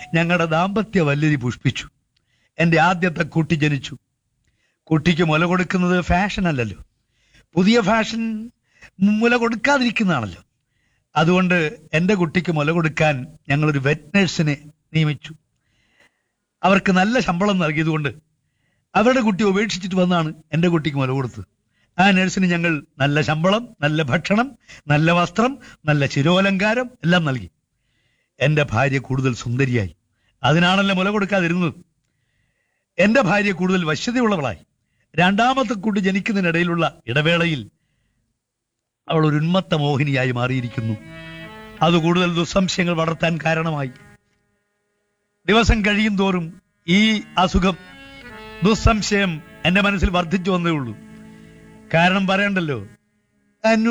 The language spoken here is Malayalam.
ഞങ്ങളുടെ ദാമ്പത്യ വല്യതി പുഷ്പിച്ചു എന്റെ ആദ്യത്തെ കുട്ടി ജനിച്ചു കുട്ടിക്ക് മുല കൊടുക്കുന്നത് ഫാഷൻ അല്ലല്ലോ പുതിയ ഫാഷൻ മുല കൊടുക്കാതിരിക്കുന്നതാണല്ലോ അതുകൊണ്ട് എന്റെ കുട്ടിക്ക് മുല കൊടുക്കാൻ ഞങ്ങളൊരു വെറ്റ് നഴ്സിനെ നിയമിച്ചു അവർക്ക് നല്ല ശമ്പളം നൽകിയതുകൊണ്ട് അവരുടെ കുട്ടി ഉപേക്ഷിച്ചിട്ട് വന്നാണ് എന്റെ കുട്ടിക്ക് മുല കൊടുത്തത് ആ നഴ്സിന് ഞങ്ങൾ നല്ല ശമ്പളം നല്ല ഭക്ഷണം നല്ല വസ്ത്രം നല്ല ശിരോലങ്കാരം എല്ലാം നൽകി എന്റെ ഭാര്യ കൂടുതൽ സുന്ദരിയായി അതിനാണല്ലോ മുല കൊടുക്കാതിരുന്നത് എന്റെ ഭാര്യ കൂടുതൽ വശ്യതയുള്ളവളായി രണ്ടാമത്തെ കുട്ടി ജനിക്കുന്നതിനിടയിലുള്ള ഇടവേളയിൽ അവൾ ഒരു ഉന്മത്ത മോഹിനിയായി മാറിയിരിക്കുന്നു അത് കൂടുതൽ ദുസ്സംശയങ്ങൾ വളർത്താൻ കാരണമായി ദിവസം കഴിയും തോറും ഈ അസുഖം ദുസ്സംശയം എന്റെ മനസ്സിൽ വർദ്ധിച്ചു വന്നേ ഉള്ളൂ കാരണം പറയണ്ടല്ലോ അന്വ